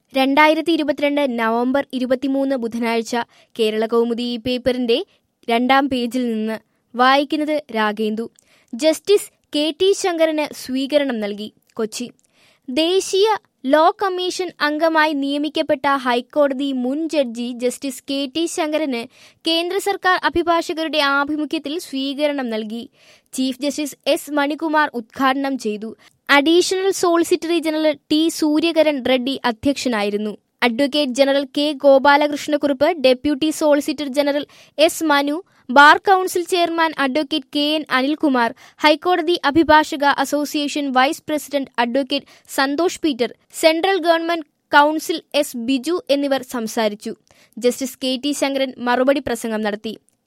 രണ്ടായിരത്തി ഇരുപത്തിരണ്ട് നവംബർ ഇരുപത്തിമൂന്ന് ബുധനാഴ്ച കേരള കൗമുദി ഈ പേപ്പറിന്റെ രണ്ടാം പേജിൽ നിന്ന് വായിക്കുന്നത് രാഗേന്ദു ജസ്റ്റിസ് കെ ടി ശങ്കരന് സ്വീകരണം നൽകി കൊച്ചി ദേശീയ ലോ കമ്മീഷൻ അംഗമായി നിയമിക്കപ്പെട്ട ഹൈക്കോടതി മുൻ ജഡ്ജി ജസ്റ്റിസ് കെ ടി ശങ്കരന് കേന്ദ്ര സർക്കാർ അഭിഭാഷകരുടെ ആഭിമുഖ്യത്തിൽ സ്വീകരണം നൽകി ചീഫ് ജസ്റ്റിസ് എസ് മണികുമാർ ഉദ്ഘാടനം ചെയ്തു additional solicitor general T Suryakaran Reddy അധ്യക്ഷനായിരുന്നു advocate general K Gopalakrishnakurup deputy solicitor general S Manu bar council chairman advocate K N Anilkumar ഹൈക്കോടതി അഭിഭാഷക association vice president advocate Santhosh Peter central government council S Biju എന്നിവർ സംസാരിച്ചു ജസ്റ്റിസ് കെ ടി ശങ്കരൻ മറുപടി പ്രസംഗം നടത്തി